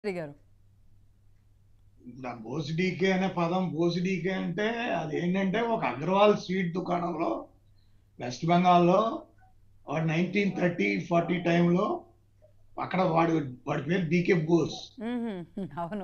శాస్త్రి గారు ఇప్పుడు ఆ బోసిడీకే అనే పదం బోసిడీకే అంటే అది ఏంటంటే ఒక అగ్రవాల్ స్వీట్ దుకాణంలో వెస్ట్ బెంగాల్లో వాడు నైన్టీన్ థర్టీ ఫార్టీ టైంలో అక్కడ వాడు వాడి పేరు డీకే బోస్ మ్మ్. అవును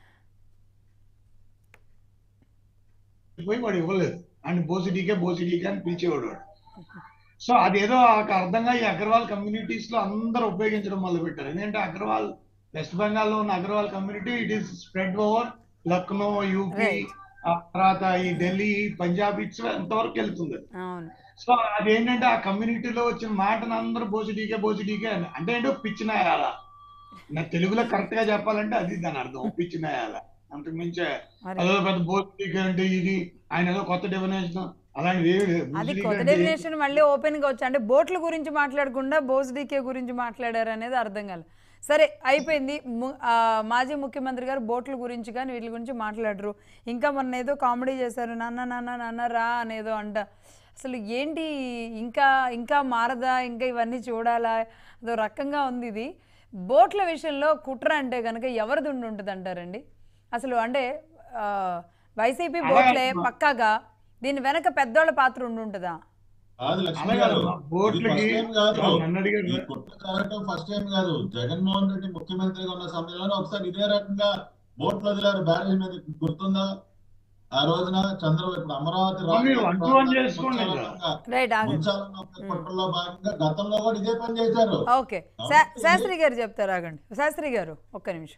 పోయి వాడు ఇవ్వలేదు అండ్ బోసిడీకే బోసిడీకే అని పిలిచేవాడు వాడు సో అదేదో నాకు అర్థంగా ఈ అగ్రవాల్ కమ్యూనిటీస్ లో అందరూ ఉపయోగించడం మొదలు పెట్టారు ఎందుకంటే అగ్రవాల్ వెస్ట్ బెంగాల్ లో ఉన్న Agarwal community it is spread over Lucknow UP Right. ఆ తర్వాత ఈ ఢిల్లీ పంజాబ్ ఇట్స్ ఎంతవరకు వెళ్తుంది అవును సో అదేంటంటే ఆ కమ్యూనిటీలో వచ్చిన మాటను అందరూ బోసిడీకే బోసిడీకే అని అంటే ఏంటో పిచ్చినాయాల నా తెలుగులో కరెక్ట్ గా చెప్పాలంటే అది దాని అర్థం పిచ్చినాయాల అంతకు మించే మరి అదో పెద్ద బోసిడీకే అంటే ఇది ఆయన ఏదో కొత్త డెఫినేషన్ అలాంటిది ఏమి లేదు అది బోసిడీకే కొత్త అంటే డెఫినేషన్ మళ్ళీ ఓపెన్ గా వచ్చి అంటే బోట్ల గురించి మాట్లాడకుండా బోస్ డీకే గురించి మాట్లాడారు అనేది అర్థం కాలేదు సరే అయిపోయింది ము- ఆ, మాజీ ముఖ్యమంత్రి గారు బోట్ల గురించి కానీ వీటి గురించి మాట్లాడరు ఇంకా మొన్న ఏదో కామెడీ చేశారు నాన్న నాన్న నాన్న రా అనేదో అంట అసలు ఏంటి ఇంకా ఇంకా మారదా ఇంకా ఇవన్నీ చూడాలా అదో రకంగా ఉంది ఇది బోట్ల విషయంలో కుట్ర అంటే కనుక ఎవరిది ఉండి ఉంటుంది అంటారండి అసలు అంటే ఆ, వైసీపీ బోట్లే పక్కాగా దీని వెనక పెద్దోళ్ళ పాత్ర ఉండి ఉంటుందా కాదు లక్ష్మి అలాగే గారు అమ్మా, బోట్లకి ఇది first time కాదు నన్ను అడిగారు ఈ కుట్ర జరగటం ఫస్ట్ టైం కాదు జగన్మోహన్ రెడ్డి ముఖ్యమంత్రిగా ఉన్న సమయంలోనే ఒకసారి ఇదే రకంగా బోట్లు వదిలారు బ్యారేజ్ మీద గుర్తుందా ఆ రోజున చంద్ర ఇప్పుడు అమరావతి మీరు రాజధాని వన్ టు వన్ చేసుకోండి ఇంకా. ముంచాలన్న- రైట్ ఆగండి ముంచాలన్న ఒక కుట్రలో భాగంగా గతంలో కూడా ఇదే పని చేశారు ఓకే శా- శాస్త్రి గారు చెప్తారు ఆగండి శాస్త్రి గారు ఒక్క నిమిషం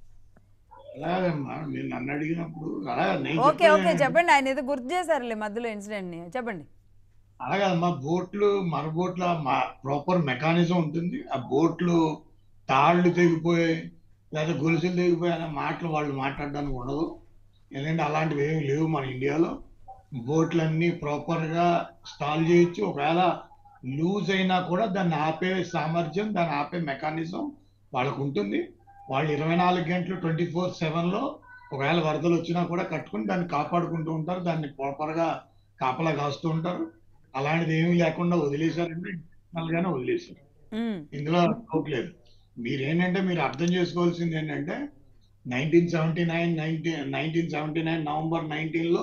అలాగమ్మా మీరు నన్ను అడిగినప్పుడు అలాగే నేను ఓకే ఓకే చెప్పేది చెప్పండి ఆయన ఏదో గుర్తు చేశారులే మధ్యలో ఇన్సిడెంట్ ని చెప్పండి అలాగమ్మా బోట్లు మన బోట్ల ప్రాపర్ మెకానిజం ఉంటుంది ఆ బోట్లు తాళ్ళు తెగిపోయాయి లేదా గొలుసులు తెగిపోయాయి అనే మాటలు వాళ్ళు మాట్లాడడానికి ఉండదు ఎందుకంటే అలాంటివి ఏమి లేవు మన ఇండియాలో బోట్లన్నీ ప్రాపర్గా స్టాల్ చేయొచ్చు ఒకవేళ లూజ్ అయినా కూడా దాన్ని ఆపే సామర్థ్యం దాన్ని ఆపే మెకానిజం వాళ్ళకు ఉంటుంది వాళ్ళు ఇరవై నాలుగు గంటలు ట్వంటీ ఫోర్ సెవెన్లో ఒకవేళ వరదలు వచ్చినా కూడా కట్టుకుని దాన్ని కాపాడుకుంటూ ఉంటారు దాన్ని ప్రాపర్గా కాపలా కాస్తూ ఉంటారు అలాంటిది ఏమీ లేకుండా వదిలేశారంటే internal గానే వదిలేశారు ఉమ్, ఇందులో డౌట్ లేదు మీరేంటంటే మీరు అర్థం చేసుకోవాల్సింది ఏంటంటే nineteen seventy nine nineteen nineteen seventy nine November నైన్టీన్లో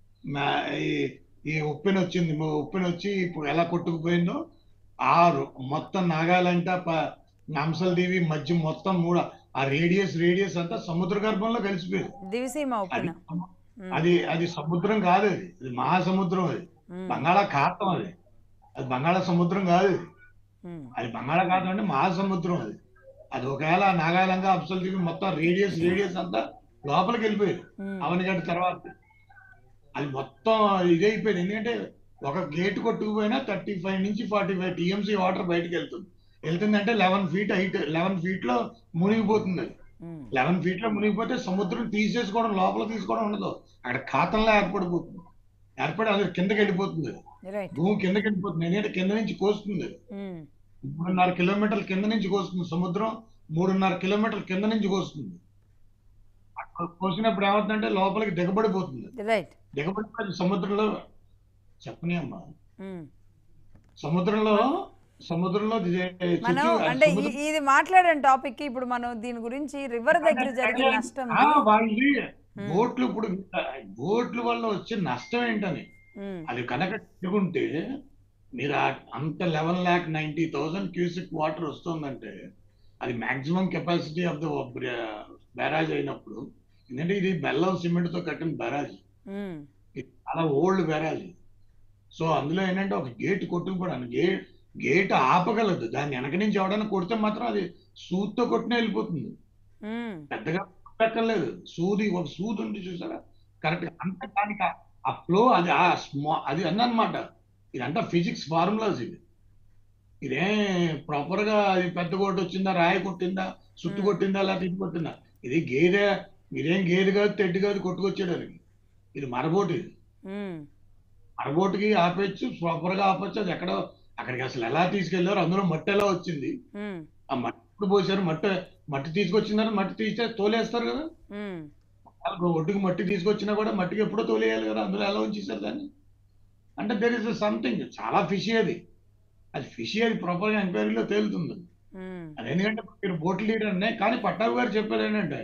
ఈ ఉప్పెన వచ్చింది మా ఉప్పెన వచ్చి ఇప్పుడు ఎలా కొట్టుకుపోయిందో ఆరు మొత్తం నాగాలంట అంశల్ దేవి మధ్య మొత్తం మూడ ఆ రేడియస్ రేడియస్ అంతా సముద్ర గర్భంలో కలిసిపోయింది దివిసీమ అది ఉప్పిన ఉమ్, అది అది సముద్రం కాదు అది అది మహాసముద్రం అది ఉమ్, బంగాళాఖాతం అది అది బంగాళ సముద్రం కాదు అది ఉమ్, అది బంగాళాఖాతం అంటే మహాసముద్రం అది అది ఒకవేళ నాగాలంగా అప్సల్ దిగి మొత్తం రేడియస్ రేడియస్ అంతా లోపలికి వెళ్ళిపోయారు ఉమ్, అవనిగడ్డ తర్వాత అది మొత్తం ఇదైపోయింది ఎందుకంటే ఒక గేట్ కొట్టుకుపోయినా థర్టీ ఫైవ్ నుంచి ఫార్టీ ఫైవ్ టీఎంసీ వాటర్ బయటకు వెళ్తుంది వెళ్తుందంటే eleven feet height eleven feet లో మునిగిపోతుంది అది ఉమ్, లెవెన్ ఫీట్ లో మునిగిపోతే సముద్రం తీసేసుకోవడం లోపల తీసుకోవడం ఉండదు అక్కడ ఖాతంలో ఏర్పడిపోతుంది ఏర్పడి అది కిందకి వెళ్ళిపోతుంది అది. రైట్ భూమి కిందకి వెళ్ళిపోతుంది ఎందుకంటే కింద నుంచి కోస్తుంది అది. ఉమ్, మూడున్నర కిలోమీటర్ల కింద నుంచి కోస్తుంది సముద్రం మూడున్నర కిలోమీటర్ల కింద నుంచి కోస్తుంది అక్కడ కోసినప్పుడు ఏమవుతుందంటే లోపలికి దిగబడిపోతుంది రైట్ దిగబడిపోయి సముద్రంలో చెప్పని అమ్మా ఉమ్. సముద్రంలో సముద్రంలో ది- మనం చుట్టూ- అంటే ఈ- సముద్రం- ఇది మాట్లాడిన టాపిక్ కి ఇప్పుడు మనం దీని గురించి రివర్ దగ్గర జరిగిన నష్టం ఆ, వాళ్ళు బోట్లు ఇప్పుడు బోట్ల వల్ల వచ్చే నష్టం ఏంటని ఉమ్, అది కనుక పెట్టుకుంటే మీరు ఆ- అంత eleven lakh ninety thousand cusec water వస్తుందంటే అది maximum capacity of the barrage అయినప్పుడు ఎందుకంటే ఇది బెల్లం సిమెంట్ తో కట్టిన బ్యారాజ్ ఉమ్, ఇది చాలా ఓల్డ్ బ్యారాజ్ సో అందులో ఏంటంటే ఒక గేట్ కొట్టుకుపోవడానికి గేట్ గేట్ ఆపగలదు దాన్ని వెనక నుంచి ఎవడైనా కొడితే మాత్రం అది సూత్తో కొట్టిన వెళ్ళిపోతుంది ఉమ్, పెద్దగా పెట్టలేదు సూది ఒక సూది ఉంది చూసారా కరెక్ట్ అంత దానికి ఆ- ఆ ఫ్లో అది ఆ స్మా అది అన్నమాట ఇదంతా ఫిజిక్స్ ఫార్ములాస్ ఇది ఇదే ప్రాపర్ గా అది పెద్ద కొట్టు వచ్చిందా రాయి కొట్టిందా సుట్టు Hmm. కొట్టిందా లేకపోతే ఇది కొట్టిందా ఇది గేదె ఇదేం గేదె కాదు తెడ్డు కాదు కొట్టుకొచ్చేయడానికి ఇది మరబోటు ఇది ఉమ్, మరబోటుకి ఆపేయచ్చు ప్రాపర్ గా ఆపచ్చు అది ఎక్కడో అక్కడికి అసలు ఎలా తీసుకెళ్లారు అందులో మట్టి ఎలా వచ్చింది ఉమ్, ఆ మట్టి ఎప్పుడు పోసారు మట్టి మట్టి తీసుకొచ్చిందని మట్టి తీస్తే తోలేస్తారు కదా ఉమ్, వాళ్ళకు ఒడ్డుకు మట్టి తీసుకొచ్చినా కూడా మట్టికి ఎప్పుడో తోలేయాలి కదా అందులో ఎలా ఉంచేసారు దాన్ని అంటే దెర్ ఇస్ సంథింగ్ చాలా ఫిషీ అది అది ఫిషీ అది ప్రాపర్గా ఎంక్వైరీలో తేలుతుంది ఉమ్, అది ఎందుకంటే మీరు బోట్ లీడర్ అనే కానీ పట్టాభి గారు చెప్పేది ఏంటంటే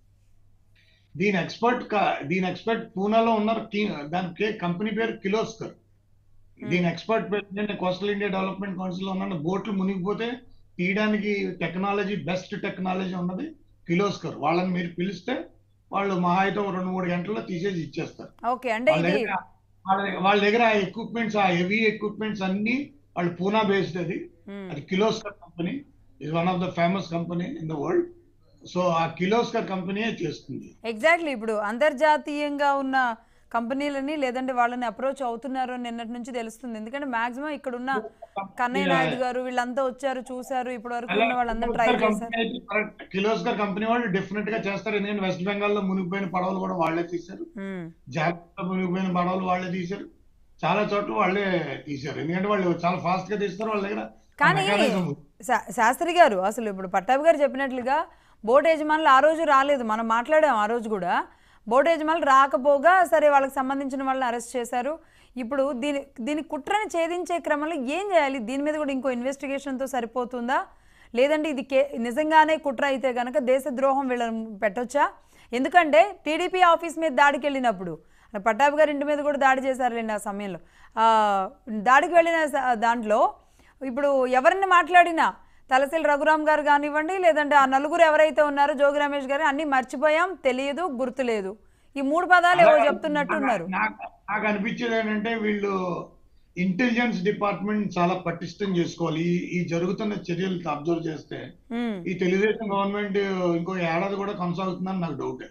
దీని ఎక్స్పర్ట్ దీని ఎక్స్పర్ట్ పూనాలో ఉన్నారు టీ- దాని కంపెనీ పేరు కిలోస్కర్ దీని ఎక్స్పర్ట్ పేరు కోస్టల్ ఇండియా డెవలప్మెంట్ కౌన్సిల్ ఉన్న బోట్లు మునిగిపోతే తీయడానికి టెక్నాలజీ బెస్ట్ టెక్నాలజీ ఉన్నది కిలోస్కర్ వాళ్ళని మీరు పిలిస్తే వాళ్ళు మహా అయితే ఓ రెండు మూడు గంటల్లో తీసేసి ఇచ్చేస్తారు ఓకే అంటే వాళ్ళ ఇది దగ్గర వాళ్ళ దగ్గర- వాళ్ళ దగ్గర ఆ ఎక్విప్మెంట్స్ ఆ హెవీ ఎక్విప్మెంట్స్ అన్ని వాళ్ళు పూనా బేస్డ్ అది ఉమ్, అది Kirloskar company is one of the famous company in the world so ఆ కిలోస్కర్ కంపెనీయే చేస్తుంది ఎగ్జాక్ట్లీ ఇప్పుడు అంతర్జాతీయంగా ఉన్న కంపెనీలని లేదంటే వాళ్ళని అప్రోచ్ అవుతున్నారు అని నిన్నటి నుంచి తెలుస్తుంది ఎందుకంటే మాక్సిమం ఇక్కడ ఉన్న కన్నయ్య నాయుడు గారు వీళ్ళంతా వచ్చారు చూసారు ఇప్పటి వరకు ఉన్న వాళ్ళందరూ ట్రై చేశారు కిలోస్కర్ కంపెనీ వాళ్ళు డెఫినెట్ గా చేస్తారు ఎందుకంటే వెస్ట్ బెంగాల్ లో మునిగిపోయిన పడవలు కూడా వాళ్ళే తీశారు ఉమ్, జాగ్రత్త మునిగిపోయిన పడవలు వాళ్ళే తీశారు చాలా చోట్ల వాళ్ళే తీశారు ఎందుకంటే వాళ్ళు చాలా ఫాస్ట్ గా తీస్తారు వాళ్ళ దగ్గర ఆ కానీ mechanism ఉంది. శా- శాస్త్రి గారు అసలు ఇప్పుడు పట్టాభి గారు చెప్పినట్లుగా బోట్ యజమానులు ఆ రోజు రాలేదు మనం మాట్లాడాం ఆ రోజు కూడా బోట్ యజమానులు రాకపోగా సరే వాళ్ళకి సంబంధించిన వాళ్ళని అరెస్ట్ చేశారు ఇప్పుడు దీని దీని కుట్రని ఛేదించే క్రమంలో ఏం చేయాలి దీని మీద కూడా ఇంకో ఇన్వెస్టిగేషన్తో సరిపోతుందా లేదంటే ఇది కే నిజంగానే కుట్ర అయితే కనుక దేశద్రోహం వీళ్ళని పెట్టొచ్చా ఎందుకంటే టీడీపీ ఆఫీస్ మీద దాడికి వెళ్ళినప్పుడు పట్టాభి గారి ఇంటి మీద కూడా దాడి చేశారులేండి ఆ సమయంలో ఆ, దాడికి వెళ్ళిన స- దాంట్లో ఇప్పుడు ఎవరిని మాట్లాడినా తలసిల్ రఘురామ్ గారు కానివ్వండి లేదంటే ఆ నలుగురు ఎవరైతే ఉన్నారో జోగి రమేష్ గారు అన్నీ మర్చిపోయాం తెలియదు గుర్తులేదు ఈ మూడు పదాలు ఏవో చెప్తున్నట్టున్నారు నాకు నాకు అనిపించేది ఏంటంటే వీళ్ళు ఇంటెలిజెన్స్ డిపార్ట్మెంట్ చాలా పటిష్టం చేసుకోవాలి ఈ ఈ జరుగుతున్న చర్యలు అబ్జర్వ్ చేస్తే ఉమ్, ఈ తెలుగుదేశం గవర్నమెంట్ ఇంకో ఏడాది కూడా కొనసాగుతుందని నాకు డౌట్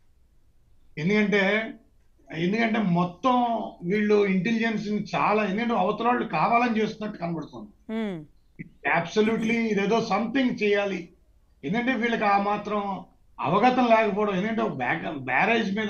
ఎందుకంటే ఎందుకంటే మొత్తం వీళ్ళు ఇంటెలిజెన్స్ చాలా ఎందుకంటే అవతల వాళ్ళు కావాలని చేస్తున్నట్టు కనబడుతుంది ఉమ్, అబ్సల్యూట్లీ ఇదేదో సంథింగ్ చేయాలి ఎందుకంటే వీళ్ళకి ఆ మాత్రం అవగతం లేకపోవడం ఎందుకంటే ఒక బ్యాక్ బ్యారేజ్ మీద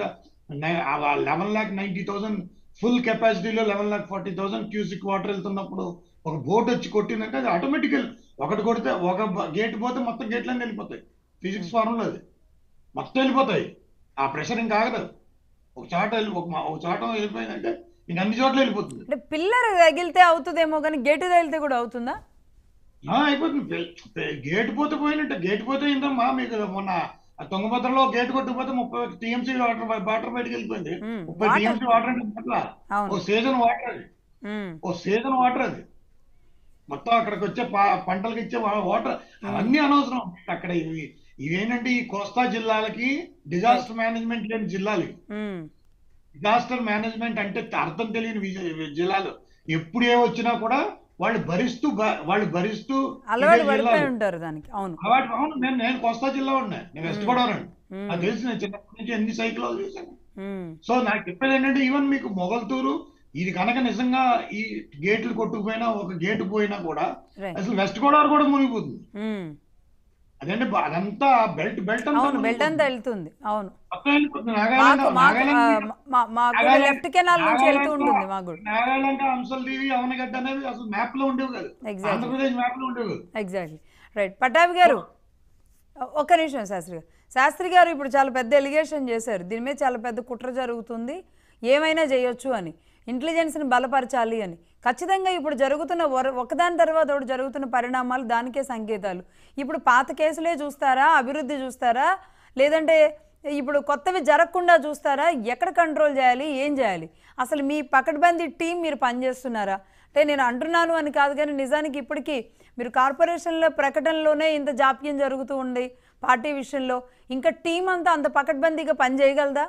eleven lakh ninety thousand full కెపాసిటీలో eleven lakh forty thousand cusec water వెళ్తున్నప్పుడు ఒక బోట్ వచ్చి కొట్టిందంటే అది ఆటోమేటికల్ ఒకటి కొడితే ఒక గేట్ పోతే మొత్తం గేట్లన్నీ వెళ్ళిపోతాయి ఫిజిక్స్ ఫార్ములా అది మొత్తం వెళ్ళిపోతాయి ఆ ప్రెషర్ ఇంకా ఆగదు ఒక చాట వెళ్ళి ఒక మా- ఒక చాట వెళ్ళిపోయిందంటే ఇంక అన్ని చోట్ల వెళ్ళిపోతుంది అంటే పిల్లర్ తగిలితే అవుతుందేమో కానీ గేటు తగిలితే కూడా అవుతుందా ఆ, అయిపోతుంది పె- పె- గేట్ పోతే పోయినట్టే గేట్ పోతే ఏంటమ్మా మీకు మొన్న ఆ తుంగభద్రలో గేట్ కొట్టుకుపోతే ముప్పై టీఎంసీ వాటర్ వాటర్ బయటకు వెళ్ళిపోయింది ఉమ్, ముప్పై వాటర్. టీఎంసీ వాటర్ అంటే పట్ల ఓ అవును సీజన్ వాటర్ అది ఉమ్, ఓ సీజన్ వాటర్ అది మొత్తం అక్కడికి వచ్చే పా- పంటలకు ఇచ్చే వాటర్ అవన్నీ అనవసరం అక్కడ ఇవి ఇవేంటంటే ఈ కోస్తా జిల్లాలకి డిజాస్టర్ మేనేజ్మెంట్ లేని జిల్లాలు ఇవి. ఉమ్, డిజాస్టర్ మేనేజ్మెంట్ అంటే అర్థం తెలియని విజ- జిల్లాలు ఎప్పుడు ఏ వచ్చినా కూడా వాళ్ళు భరిస్తూ బ- వాళ్ళు భరిస్తూ అలవాటు ఇదే పడిపోయి జిల్లాలు. ఉంటారు దానికి అవును అలవాటు అవును నేను నేను కోస్తా జిల్లా ఉన్నా నేను వెస్ట్ గోదావరి ఉమ్, నాకు తెలిసి నేను చిన్నప్పటి నుంచి ఎన్ని సైకిల్ చూశాను ఉమ్, సో నాకు చెప్పేది ఏంటంటే ఈవెన్ మీకు మొగల్తూరు ఇది కనుక నిజంగా ఈ గేట్లు కొట్టుకుపోయినా ఒక గేటు పోయినా కూడా రైట్ అసలు వెస్ట్ గోదావరి కూడా మునిగిపోతుంది ఉమ్, అదంటే బా- అదంతా బెల్ట్ బెల్ట్ అంతా అవును బెల్ట్ అంతా మునిగిపోతుంది. వెళ్తుంది అవును మొత్తం వెళ్ళిపోతుంది మాకు నాగాలాండ్ మాకు నాగాలాండ్ ఆ, మా- మాకు నాగాలాండ్- లెఫ్ట్ కెనాల్ నుంచి వెళ్తూ నాగాలాండ్ ఉంటుంది మాకు కూడా నాగాలాండ్ అంశల్దేవి అవనగడ్డ అనేవి అసలు మ్యాప్ లో ఉండేవి కాదు ఎగ్జాక్ట్లీ ఆంధ్రప్రదేశ్ మ్యాప్ లో ఉండేవి కాదు ఎగ్జాక్ట్లీ రైట్ పట్టాభి గారు ఒక్క నిమిషం శాస్త్రి గారు శాస్త్రి గారు ఇప్పుడు చాలా పెద్ద ఎలిగేషన్ చేశారు దీని మీద చాలా పెద్ద కుట్ర జరుగుతుంది ఏమైనా చేయొచ్చు అని ఇంటెలిజెన్స్ని బలపరచాలి అని ఖచ్చితంగా ఇప్పుడు జరుగుతున్న వర- ఒకదాని తర్వాత ఒకటి జరుగుతున్న పరిణామాలు దానికే సంకేతాలు ఇప్పుడు పాత కేసులే చూస్తారా అభివృద్ధి చూస్తారా లేదంటే ఇప్పుడు కొత్తవి జరగకుండా చూస్తారా ఎక్కడ కంట్రోల్ చేయాలి ఏం చేయాలి అసలు మీ పకడ్బందీ టీం మీరు పనిచేస్తున్నారా అంటే నేను అంటున్నాను అని కాదు కానీ నిజానికి ఇప్పటికీ మీరు కార్పొరేషన్ల ప్రకటనలోనే ఇంత జాప్యం జరుగుతూ ఉంది పార్టీ విషయంలో ఇంకా టీం అంతా అంత పకడ్బందీగా పని చేయగలదా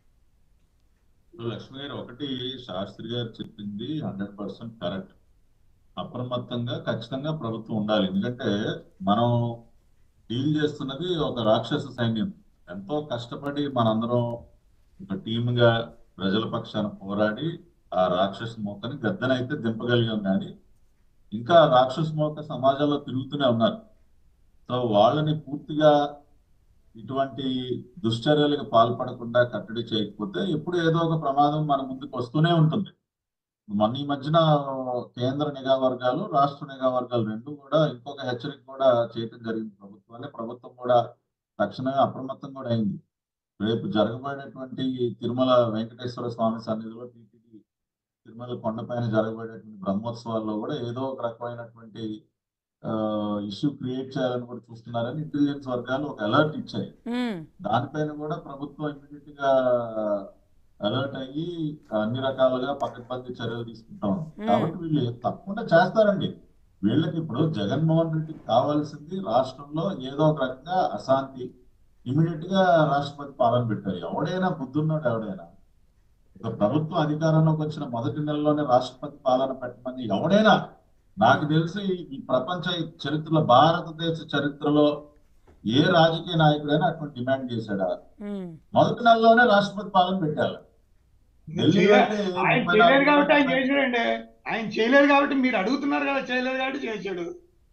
ఇప్పుడు లక్ష్మి గారు ఒకటి శాస్త్రి గారు చెప్పింది హండ్రెడ్ పర్సెంట్ కరెక్ట్ అప్రమత్తంగా ఖచ్చితంగా ప్రభుత్వం ఉండాలి ఎందుకంటే మనం డీల్ చేస్తున్నది ఒక రాక్షస సైన్యం ఎంతో కష్టపడి మనందరం ఒక టీమ్గా ప్రజల పక్షాన పోరాడి ఆ రాక్షస మోకని గద్దెనైతే దింపగలిగాం కానీ ఇంకా ఆ రాక్షస మోక సమాజంలో తిరుగుతూనే ఉన్నారు సో వాళ్ళని పూర్తిగా ఇటువంటి దుశ్చర్యలకు పాల్పడకుండా కట్టడి చేయకపోతే ఎప్పుడు ఏదో ఒక ప్రమాదం మన ముందుకు వస్తూనే ఉంటుంది మన ఈ మధ్యన కేంద్ర నిఘా వర్గాలు రాష్ట్ర నిఘా వర్గాలు రెండు కూడా ఇంకొక హెచ్చరిక కూడా చేయటం జరిగింది ప్రభుత్వాన్ని ప్రభుత్వం కూడా తక్షణమే అప్రమత్తం కూడా అయింది రేపు జరగబోయేటువంటి తిరుమల వెంకటేశ్వర స్వామి సన్నిధిలో టీటీడీ తిరుమల కొండపైన జరగబోయేటువంటి బ్రహ్మోత్సవాల్లో కూడా ఏదో ఒక రకమైనటువంటి ఇష్యూ క్రియేట్ చేయాలని కూడా చూస్తున్నారని ఇంటెలిజెన్స్ వర్గాలు ఒక అలర్ట్ ఇచ్చాయి ఉమ్, దానిపైన కూడా ప్రభుత్వం ఇమ్మీడియట్ గా అలర్ట్ అయ్యి అన్ని రకాలుగా పక్కపంది చర్యలు తీసుకుంటా ఉంది Hmm. కాబట్టి వీళ్ళు తప్పకుండా చేస్తారండి వీళ్ళకి ఇప్పుడు జగన్మోహన్ రెడ్డికి కావాల్సింది రాష్ట్రంలో ఏదో ఒక రకంగా అశాంతి ఇమీడియట్ గా రాష్ట్రపతి పాలన పెట్టారు ఎవడైనా బుద్ధున్నాడు ఎవడైనా ఒక ప్రభుత్వం అధికారంలోకి వచ్చిన మొదటి నెలలోనే రాష్ట్రపతి పాలన పెట్టమని ఎవడైనా నాకు తెలిసి ఈ ప్రపంచ చరిత్రలో భారతదేశ చరిత్రలో ఏ రాజకీయ నాయకుడైనా అటువంటి డిమాండ్ చేశాడా ఉమ్. మొదటి నెలలోనే రాష్ట్రపతి పాలన పెట్టారు ఢిల్లీ చేయ- అంటే ఆయన ముప్పై చేయలేదు నాలుగు కాబట్టి ఆయన గంటల- చేసాడండి ఆయన చేయలేదు కాబట్టి మీరు అడుగుతున్నారు కదా చేయలేదు కాబట్టి చేశాడు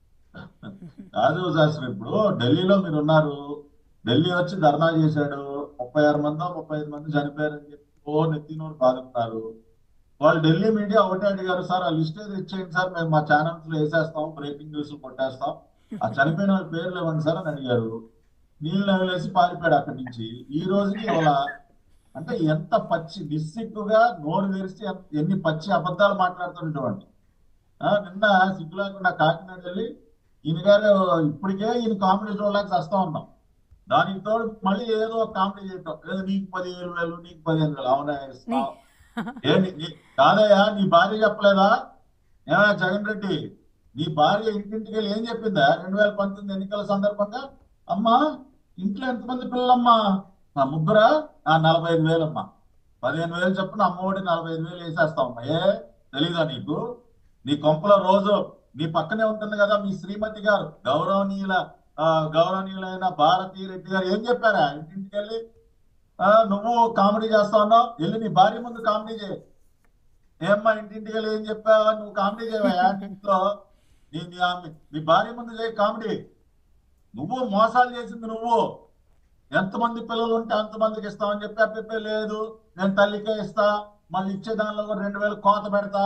కాదు శాస్త్రి ఇప్పుడు ఢిల్లీలో మీరు ఉన్నారు ఢిల్లీ వచ్చి ధర్నా చేశాడు ముప్పై ఆరు మందో ముప్పై ఐదు మంది చనిపోయారని చెప్పి ఓ నెత్తినోరు బాధుతున్నారు వాళ్ళు ఢిల్లీ మీడియా ఒకటే అడిగారు సార్ ఆ లిస్ట్ ఏది ఇచ్చేయండి సార్ మేము మా ఛానల్స్ లో వేసేస్తాం బ్రేకింగ్ న్యూస్ కొట్టేస్తాం ఆ చనిపోయిన వాళ్ళ పేర్లు ఇవ్వండి సార్ అని అడిగారు నీళ్ళు నవ్వులేసి పారిపోయాడు అక్కడి నుంచి ఈ రోజుకి వాళ్ళ అంటే ఎంత పచ్చి నిస్సిగ్గుగా నోరు తెరిచి ఎంత- ఎన్ని పచ్చి అబద్ధాలు మాట్లాడుతుంటామండి ఆ, నిన్న సిగ్గు లేకుండా కాకినాడ వెళ్ళి ఈయన గారు ఇప్పటికే ఈయన కామెడీ చూడలేక వస్తా ఉన్నాం దానికి తోడు మళ్ళీ ఏదో ఒక కామెడీ చేయటం ఏదో నీకు పదిహేను వేలు నీకు పదిహేను వేలు అవునా ఇస్తాం ఏంటి నీ- కాదయ్యా నీ భార్య చెప్పలేదా ఏమయ్యా జగన్ రెడ్డి నీ భార్య ఇంటింటికి వెళ్ళి ఏం చెప్పిందా రెండు వేల పంతొమ్మిది ఎన్నికల సందర్భంగా అమ్మా ఇంట్లో ఎంతమంది పిల్లలమ్మా ఆ ముగ్గురా ఆ నలభై ఐదు వేలమ్మా పదిహేను వేలు చొప్పున అమ్మఒడి నలభై ఐదు వేలు వేసేస్తావమ్మా ఏ తెలీదా నీకు నీ కొంపలో రోజు నీ పక్కనే ఉంటుంది కదా మీ శ్రీమతి గారు గౌరవనీయుల ఆ, గౌరవనీయులైన భారతీ రెడ్డి గారు ఏం చెప్పారా ఇంటింటికి వెళ్ళి ఆ, నువ్వు కామెడీ చేస్తా ఉన్నావు వెళ్ళి నీ భార్య ముందు కామెడీ చేయి ఏమ్మా ఇంటింటికి వెళ్ళి ఏం చెప్పావా నువ్వు కామెడీ చేయవా ఇంట్లో నీ నీ ఆమె- నీ భార్య ముందు చేయి కామెడీ నువ్వు మోసాలు చేసింది నువ్వు ఎంతమంది పిల్లలు ఉంటే అంతమందికి ఇస్తామని చెప్పి అప్పే లేదు నేను తల్లికే ఇస్తా మళ్ళీ ఇచ్చే దానిలో కూడా రెండు వేలు కోత పెడతా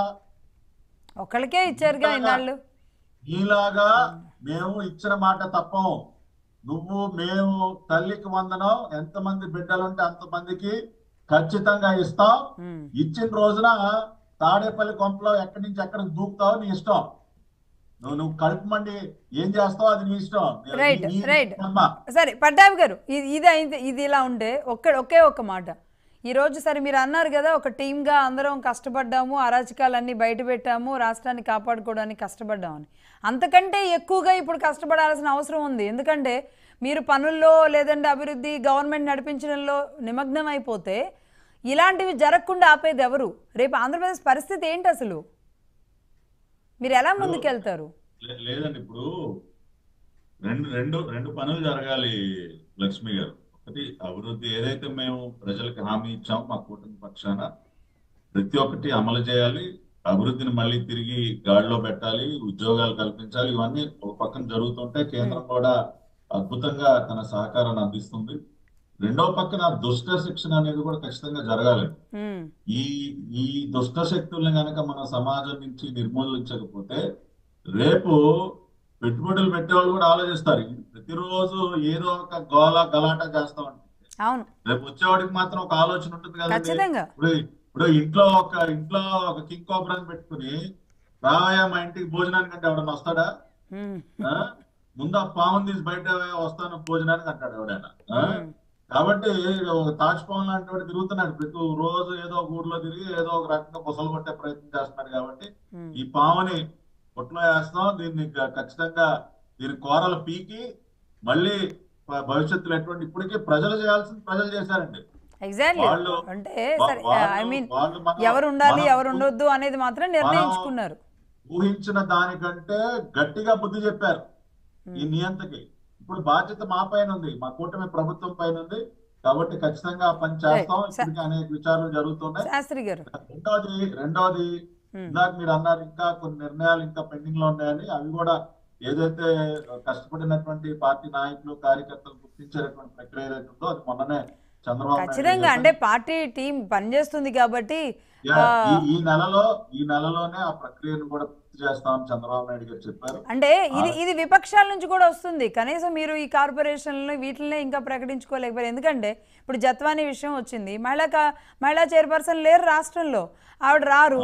ఒకళ్ళకే ఇచ్చారుగా ఇన్నాళ్ళు నీలాగా మేము ఇచ్చిన మాట తప్పం నువ్వు మేము తల్లికి వందనం ఎంతమంది బిడ్డలు ఉంటే అంతమందికి ఖచ్చితంగా ఇస్తాం ఉమ్. ఇచ్చిన రోజున తాడేపల్లి కొంపలో ఎక్కడి నుంచి ఎక్కడికి దూకుతావో నీ ఇష్టం నువ్వు నువ్వు కడుపు మండి ఏం చేస్తావో అది నీ ఇష్టం నీ- Right, నీ- right. అమ్మా. సరే పట్టాభి గారు ఇది ఇది అయితే ఇది ఇలా ఉంటే ఒక్క ఒకే ఒక్క మాట ఈరోజు సరే మీరు అన్నారు కదా ఒక టీమ్గా అందరం కష్టపడ్డాము అరాచకాలన్నీ బయట పెట్టాము రాష్ట్రాన్ని కాపాడుకోవడానికి కష్టపడ్డామని అంతకంటే ఎక్కువగా ఇప్పుడు కష్టపడాల్సిన అవసరం ఉంది ఎందుకంటే మీరు పనుల్లో లేదంటే అభివృద్ధి గవర్నమెంట్ నడిపించడంలో నిమగ్నం అయిపోతే ఇలాంటివి జరగకుండా ఆపేది ఎవరు రేపు ఆంధ్రప్రదేశ్ పరిస్థితి ఏంటి అసలు మీరు ఎలా ముందుకెళ్తారు లే- లేదండి ఇప్పుడు రెండు రెండు రెండు పనులు జరగాలి లక్ష్మి గారు ఒకటి అభివృద్ధి ఏదైతే మేము ప్రజలకు హామీ ఇచ్చామో మా కూటమి పక్షాన ప్రతి ఒక్కటి అమలు చేయాలి అభివృద్ధిని మళ్ళీ తిరిగి గాడిలో పెట్టాలి ఉద్యోగాలు కల్పించాలి ఇవన్నీ ఒక పక్కన జరుగుతుంటే కేంద్రం కూడా అద్భుతంగా తన సహకారాన్ని అందిస్తుంది రెండో పక్కన దుష్ట శిక్షణ అనేది కూడా ఖచ్చితంగా జరగాలి ఉమ్, ఈ ఈ దుష్ట శక్తుల్ని గనక మన సమాజం నుంచి నిర్మూలించకపోతే రేపు పెట్టుబడులు పెట్టేవాళ్ళు కూడా ఆలోచిస్తారు ప్రతిరోజు ఏదో ఒక గోల గలాట చేస్తా ఉంటారు అవును రేపు వచ్చేవాడికి మాత్రం ఒక ఆలోచన ఉంటుంది కదండి ఖచ్చితంగా ఇప్పుడు ఇప్పుడు ఇంట్లో ఒక ఇంట్లో ఒక కింగ్ కోబ్రాని పెట్టుకుని రావయ్యా మా ఇంటికి భోజనానికి అంటే ఎవడన్నా వస్తాడా ఉమ్, ఆ? ముందు ఆ పావును తీసి బయట వస్తాను భోజనానికి అంటాడు ఎవడైనా ఆ? ఉమ్. కాబట్టి ఒక తాజ్ పవన్ లాంటి వాడు తిరుగుతున్నాడు ప్రతి రోజు ఏదో ఒక ఊర్లో తిరిగి ఏదో ఒక రకంగా బుసలు కొట్టే ప్రయత్నం చేస్తున్నాడు కాబట్టి ఉమ్. ఈ పాముని పొట్లో వేస్తాం దీన్ని ఖ- ఖచ్చితంగా దీని కూరలు పీకి మళ్ళీ భ- భవిష్యత్తులో ఎటువంటి ఇప్పటికీ ప్రజలు చేయాల్సింది ప్రజలు చేశారండి ఎగ్జాక్ట్లీ వాళ్ళు అంటే వా- సరే వాళ్ళు- ఐ మీన్ వాళ్ళు మన- ఎవరు ఉండాలి మనం ఎవరు ఉండొద్దు అనేది మాత్రం నిర్ణయించుకున్నారు ఊహించిన దానికంటే గట్టిగా బుద్ధి చెప్పారు ఈ నియంతకి ఇప్పుడు బాధ్యత మా పైన ఉంది మా కూటమి ప్రభుత్వం పైన ఉంది కాబట్టి ఖచ్చితంగా ఆ పని చేస్తాం Right. ఇప్పటికీ అనేక విచారాలు జరుగుతున్నాయి శాస్త్రి గారు రెండోది రెండోది ఉమ్, ఇందాక మీరు అన్నారు ఇంకా కొన్ని నిర్ణయాలు ఇంకా పెండింగ్ లో ఉన్నాయని అవి కూడా ఏదైతే కష్టపడినటువంటి పార్టీ నాయకులు కార్యకర్తలు గుర్తించేటటువంటి ప్రక్రియ ఏదైతే ఉందో అది మొన్ననే చంద్రబాబు నాయుడు ఖచ్చితంగా చేశారు. అంటే పార్టీ టీం పనిచేస్తుంది కాబట్టి యా, ఆ, ఈ- ఈ నెలలో ఈ నెలలోనే ఆ ప్రక్రియను కూడా పూర్తి చేస్తామని చంద్రబాబు నాయుడు గారు చెప్పారు అంటే ఇది ఇది విపక్షాల నుంచి కూడా వస్తుంది కనీసం మీరు ఈ కార్పొరేషన్లు వీటినే ఇంకా ప్రకటించుకోలేకపోయారు ఎందుకంటే ఇప్పుడు జత్వానీ విషయం వచ్చింది మహిళా కా- మహిళా చైర్పర్సన్ లేరు రాష్ట్రంలో ఆవిడ రారు అవును.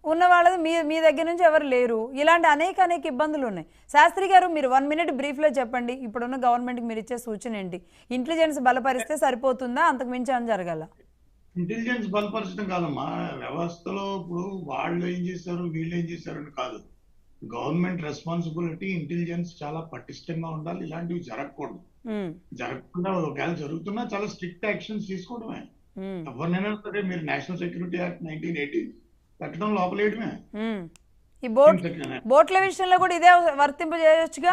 ఉన్న వాళ్ళది మీ మీ దగ్గర నుంచి ఎవరు లేరు ఇలాంటి అనేక అనేక ఇబ్బందులు ఉన్నాయి శాస్త్రి గారు మీరు వన్ మినిట్ బ్రీఫ్లో చెప్పండి ఇప్పుడున్న గవర్నమెంట్కి మీరు ఇచ్చే సూచన ఏంటి ఇంటెలిజెన్స్ బలపరిస్తే సరిపోతుందా అంతకు మించి ఏమైనా జరగాల ఇంటెలిజెన్స్ బలపరచడం కాదమ్మా వ్యవస్థలో ఇప్పుడు వాళ్ళు ఏం చేశారు వీళ్ళు ఏం చేశారు అని కాదు గవర్నమెంట్ రెస్పాన్సిబిలిటీ ఇంటెలిజెన్స్ చాలా పటిష్టంగా ఉండాలి ఇలాంటివి జరగకూడదు ఉమ్, జరగకుండా ఒకవేళ జరుగుతున్నా చాలా స్ట్రిక్ట్ యాక్షన్స్ తీసుకోవడమే ఉమ్, ఎవరినైనా సరే మీరు national security act nineteen eighty పెట్టడం లోపలేయడమే ఉమ్. ఈ బోట్ బోట్ల విషయంలో కూడా ఇదే వర్తింప చేయొచ్చుగా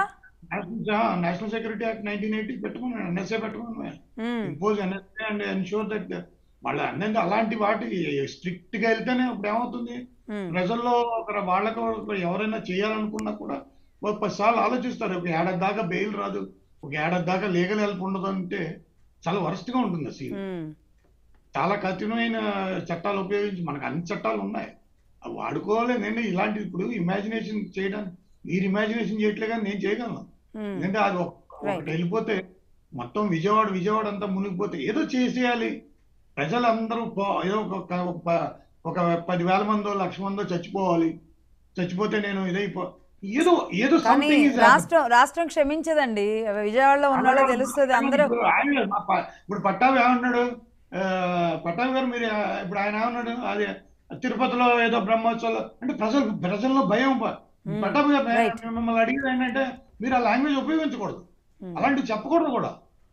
national security act nineteen eighty పెట్టుకున్నాను ఎన్ఎస్ఏ పెట్టుకున్నాను um, impose NSA and ensure that వాళ్ళ అన్నీ అలాంటి వాటి స్ట్రిక్ట్ గా వెళ్తేనే ఇప్పుడు ఏమవుతుంది ఉమ్, ప్రజల్లో ఒక వాళ్ళకు ఒక ఎవరైనా చేయాలనుకున్నా కూడా ఒక పది సార్లు ఆలోచిస్తారు ఒక ఏడాది దాకా బెయిల్ రాదు ఒక ఏడాది దాకా లీగల్ హెల్ప్ ఉండదు అంటే చాలా వరస్ట్ గా ఉంటుంది సీన్ ఉమ్, చాలా కఠినమైన చట్టాలు ఉపయోగించి మనకు అన్ని చట్టాలు ఉన్నాయి అవి వాడుకోవాలి నేను ఇలాంటి ఇప్పుడు ఇమాజినేషన్ చేయడానికి మీరు ఇమాజినేషన్ చేయట్లే కానీ నేను చేయగలను ఉమ్. ఎందుకంటే అది ఒక- Right. ఒకటి వెళ్ళిపోతే మొత్తం విజయవాడ విజయవాడ అంతా మునిగిపోతే ఏదో చేసేయాలి ప్రజలందరూ పో- ఏదో ఒక ఒక ప- ఒక పదివేల మందో లక్ష మందో చచ్చిపోవాలి చచ్చిపోతే నేను ఇదైపో ఏదో ఏదో కానీ something is happening. రాష్ట్రం రాష్ట్రం క్షమించదండి విజయవాడలో ఉన్న వాళ్ళకి తెలుస్తుంది అందరూ ఇప్పుడు ఆయన మా ప- ఇప్పుడు పట్టాభి ఏమన్నాడు ఆ, పట్టాభి గారు మీరు ఆ, ఇప్పుడు ఆయన ఏమన్నాడు అది తిరుపతిలో ఏదో బ్రహ్మోత్సవాలు అంటే ప్రజలు ప్రజల్లో భయం ప- Hmm. పట్టాభి గారు నేను- Right. నేను మిమ్మల్ని అడిగేది ఏంటంటే మీరు ఆ లాంగ్వేజ్ ఉపయోగించకూడదు ఉమ్. అలాంటివి చెప్పకూడదు కూడా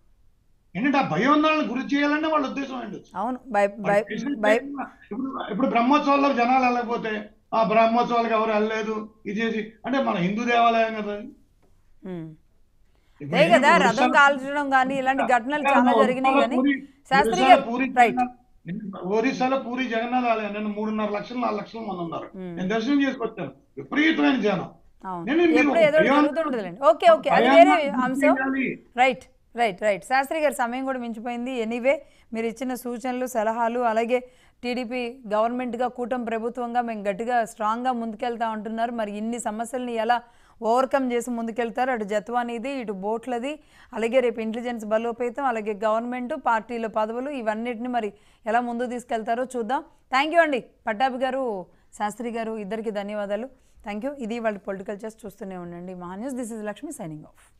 ఏంటంటే ఆ భయం ఉన్న వాళ్ళని గురి చేయాలనే వాళ్ళ ఉద్దేశం అండి అవును భయ భయ భయ ఇప్పుడు ఇప్పుడు బ్రహ్మోత్సవాల్లో జనాలు వెళ్ళకపోతే ఆ బ్రహ్మోత్సవాలకు ఎవరు వెళ్ళలేదు ఇది చేసి అంటే మన హిందూ దేవాలయం కదా అది. ఉమ్. ఇప్పుడు అదే కదా ఒరిస్సా- రథం కాల్చడం కానీ ఇలాంటి ఘటనలు చాలా జరిగినాయి కానీ పూరి- శాస్త్రి ఒరిస్సాలో గారు పూరి రైట్ జగన్నాథ్- ఒరిస్సాలో పూరి జగన్నాథ్ ఆలయం నేను మూడున్నర లక్షలు నాలుగు లక్షల మంది ఉన్నారు Hmm. నేను దర్శనం చేసుకొచ్చాను విపరీతమైన జనం అవును నేను మీరు ఎప్పుడు ఏదో ఒకటి భయం- జరుగుతుండదులేండి ఓకే ఓకే అది భయాన్ని వేరే అంశం గుర్తించాలి. రైట్ రైట్ రైట్ శాస్త్రి గారి సమయం కూడా మించిపోయింది ఎనీవే మీరు ఇచ్చిన సూచనలు సలహాలు అలాగే టీడీపీ గవర్నమెంట్గా కూటమి ప్రభుత్వంగా మేము గట్టిగా స్ట్రాంగ్గా ముందుకెళ్తా ఉంటున్నారు మరి ఇన్ని సమస్యల్ని ఎలా ఓవర్కమ్ చేసి ముందుకెళ్తారు అటు జత్వానీది ఇటు బోట్లది అలాగే రేపు ఇంటెలిజెన్స్ బలోపేతం అలాగే గవర్నమెంట్ పార్టీల పదవులు ఇవన్నిటిని మరి ఎలా ముందుకు తీసుకెళ్తారో చూద్దాం థ్యాంక్ యూ అండి పట్టాభి గారు శాస్త్రి గారు ఇద్దరికి ధన్యవాదాలు థ్యాంక్ యూ ఇది వాళ్ళ పొలిటికల్ చేసి చూస్తూనే ఉండండి Maha news this is Lakshmi signing of